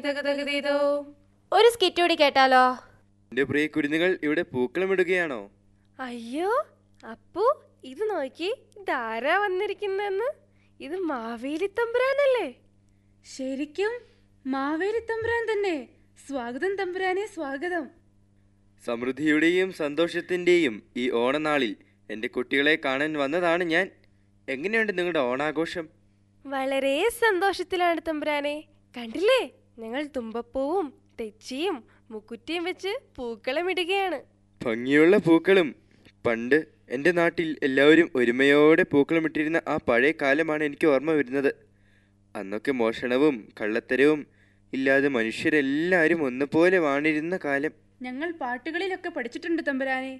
തകതകതീതോ ഒരു സ്കിറ്റ് കൂടി കേട്ടാലോ എന്റെ പ്രിയ കുരുന്നുകൾ ഇവിടെ പൂക്കളമിടുകയാണോ അയ്യോ അപ്പു ഇത് നോക്കി ഇതാരാ വന്നിരിക്കുന്നെന്ന് ഇത് മാവേലി തമ്പുരാനല്ലേ ശരിക്കും മാവേലി തമ്പുരാൻ തന്നെ സ്വാഗതം തമ്പുരാനെ സ്വാഗതം സമൃദ്ധിയുടെയും സന്തോഷത്തിന്റെയും ഈ ഓണനാളിൽ എൻ്റെ കുട്ടികളെ കാണാൻ വന്നതാണ് ഞാൻ എങ്ങനെയുണ്ട് നിങ്ങളുടെ ഓണാഘോഷം വളരെ സന്തോഷത്തിലാണ് തമ്പുരാനെ കണ്ടില്ലേ ഞങ്ങൾ തുമ്പപ്പൂവും തെച്ചിയും മുക്കുറ്റിയും വെച്ച് പൂക്കളമിടുകയാണ് ഭംഗിയുള്ള പൂക്കളും പണ്ട് എൻ്റെ നാട്ടിൽ എല്ലാവരും ഒരുമയോടെ പൂക്കളമിട്ടിരുന്ന ആ പഴയ കാലമാണ് എനിക്ക് ഓർമ്മ വരുന്നത് അന്നൊക്കെ മോഷണവും കള്ളത്തരവും ഇല്ലാതെ മനുഷ്യരെല്ലാവരും ഒന്നുപോലെ വാണിരുന്ന കാലം ഞങ്ങൾ പാട്ടുകളിലൊക്കെ പഠിച്ചിട്ടുണ്ട് തമ്പുരാനെ